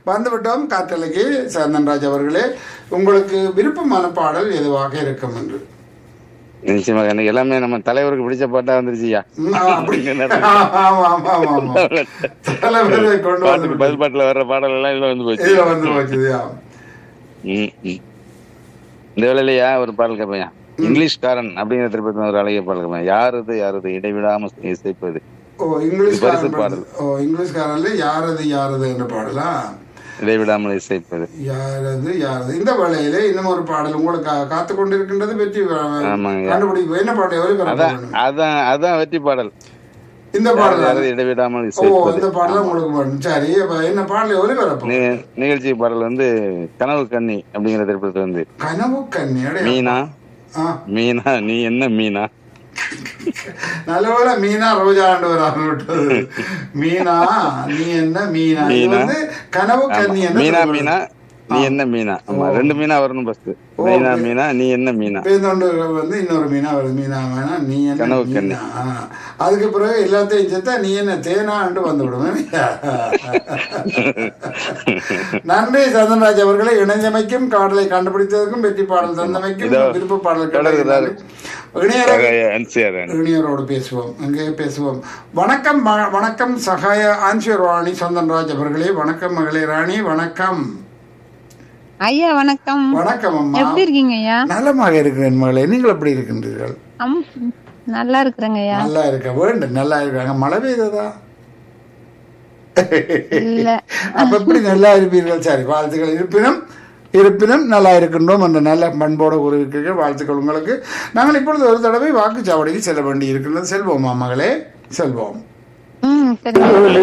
வந்துவிட்டோம் காற்றலைக்கு சந்தன்ராஜ் அவர்களே உங்களுக்கு விருப்பமான பாடல் எதுவாக இருக்கும் என்று நிச்சயமாக எனக்கு எல்லாமே நம்ம தலைவருக்கு பிடிச்ச பாட்டா வந்துருச்சுயா ம், ஆ, அப்படி ஆமா ஆமா ஆமா ஆமா தலைவரை கொண்டு பாட்டுக்கு வந்து பதில் பாட்டுல வர்ற பாடல் எல்லாம் இதுல வந்து போச்சு இதுல வந்து போச்சுதுயா ம், ம். இந்த வேலையிலயா ஒரு பாடல் கேட்பேன் இங்கிலீஷ்காரன் அப்படிங்கிற திரைப்படத்துல ஒரு அழகிய பாடல் கேட்பேன் யாருது யாருது இடைவிடாம இசைப்பது ஓ இங்கிலீஷ் பரிசு பாடல். ஓ இங்கிலீஷ்காரன்ல யாரது யாரது என்ற பாடலா இடைவிடாமல் இசைப்பது யாரது யாரது இந்த வேளையிலே இன்னும் ஒரு பாடல் உங்களுக்கு கா- காத்து கொண்டிருக்கின்றது வெற்றி ஆமாங்க. கண்டுபிடிப்பு என்ன பாடல் ஒளிபரப்பு அதான் வேணும்? அதான் அதான் வெற்றி பாடல் இந்த பாடல் யாரது இடைவிடாமல் ஓ இசைப்பது இந்த பாடல் உங்களுக்கு வேணும் சரி அப்ப என்ன பாடலை ஒளிபரப்பு நி- நிகழ்ச்சி பாடல் வந்து கனவு கன்னி அப்படிங்கிற திரைப்படத்துல வந்து கனவு கண்ணியோட மீனா ஆ மீனா நீ என்ன மீனா நல்லவேளை மீனா ரோஜா ஆண்டு வராம விட்டது மீனா நீ என்ன மீனா இது மீனா. வந்து கனவு கண்ணி என்ன மீனா சொல்றது? மீனா நீ என்ன மீனா ஆமா ரெண்டு மீனா வரணும் ஃபர்ஸ்ட் மீனா மீனா நீ என்ன மீனா பேருந்தோண்டு வந்து இன்னொரு மீனா வருது மீனா மீனா நீ என்ன கனவு கண்ணி. மீனா ஆ. அதுக்கு பிறகு எல்லாத்தையும் சேர்த்தா நீ என்ன தேனாண்டு வந்து விடுவேன் நன்றி சந்தன்ராஜ் அவர்களை இணைந்தமைக்கும் காடலை கண்டுபிடித்ததற்கும் வெற்றி பாடல் தந்தமைக்கும் இதோ விருப்ப பாடல் தொடர்கிறாரு. இணையர அன்சியார் இளைஞரோடு பேசுவோம் அங்கே பேசுவோம் வணக்கம் ம- வணக்கம் சகாய ஆன்சியர் ராணி சந்தன்ராஜ் அவர்களே வணக்கம் மகளே ராணி வணக்கம் ஐயா வணக்கம் வணக்கம் அம்மா எப்படி இருக்கீங்க ஐயா நலமாக இருக்கிறேன் மகளே நீங்கள் எப்படி இருக்கின்றீர்கள் அம் நல்லா இருக்கிறேங்க ஐயா நல்லா இருக்க வேண்டும் நல்லா இருக்காங்க மழை பெய்ததா இல்ல அப்ப எப்படி நல்லா இருப்பீர்கள் சரி வாழ்த்துக்கள் இருப்பினும் இருப்பினும் நல்லா இருக்கின்றோம் என்ற நல்ல பண்போடு கூறியிருக்கிறீர்கள் வாழ்த்துக்கள் உங்களுக்கு நாங்கள் இப்பொழுது ஒரு தடவை வாக்குச்சாவடிக்கு செல்ல வேண்டி இருக்கின்றது செல்வோமா மகளே செல்வோம் ம் சரி